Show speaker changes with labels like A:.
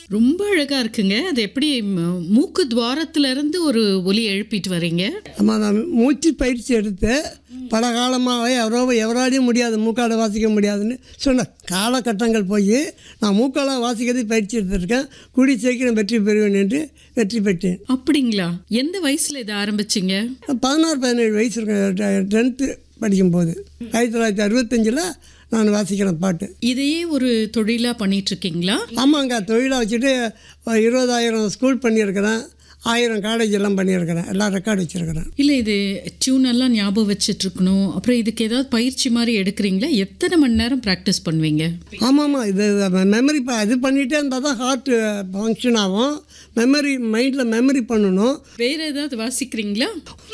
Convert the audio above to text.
A: ரொம்ப அழகா இருக்குங்க அது எப்படி ம- மூக்கு துவாரத்துல இருந்து ஒரு ஒலி எழுப்பிட்டு வர்றீங்க
B: ஆமாம் நான் மூச்சு பயிற்சி எடுத்து பல காலமாகவே எவரோ எவராலையும் முடியாது மூக்கால வாசிக்க முடியாதுன்னு சொன்ன காலகட்டங்கள் போய் நான் மூக்கால வாசிக்கிறது பயிற்சி எடுத்திருக்கேன் கூடி சீக்கிரம் வெற்றி பெறுவேன் என்று வெற்றி பெற்றேன்
A: அப்படிங்களா எந்த வயசுல இதை ஆரம்பிச்சீங்க
B: பதினாறு பதினேழு வயசு இருக்கேன் டென்த்து படிக்கும்போது ஆயிரத்தி தொள்ளாயிரத்தி அறுபத்தஞ்சில் நான் வாசிக்கிறேன் பாட்டு
A: இதையே ஒரு தொழிலா பண்ணிட்டு இருக்கீங்களா
B: ஆமாங்க தொழிலாக வச்சுட்டு ஒரு இருபதாயிரம் ஸ்கூல் பண்ணியிருக்கிறேன் ஆயிரம் காலேஜ் எல்லாம் பண்ணியிருக்கிறேன் எல்லாம் ரெக்கார்டு வச்சுருக்கிறேன்
A: இல்ல இது டியூன் எல்லாம் ஞாபகம் வச்சுட்டு இருக்கணும் அப்புறம் இதுக்கு ஏதாவது பயிற்சி மாதிரி எடுக்கிறீங்களா எத்தனை மணி நேரம் ப்ராக்டிஸ் பண்ணுவீங்க
B: ஆமாம்மா இது மெமரி இது பண்ணிகிட்டே இருந்தால் தான் ஹார்ட் ஃபங்க்ஷன் ஆகும் மெமரி மைண்டில் மெமரி பண்ணணும்
A: வேற ஏதாவது வாசிக்கிறீங்களா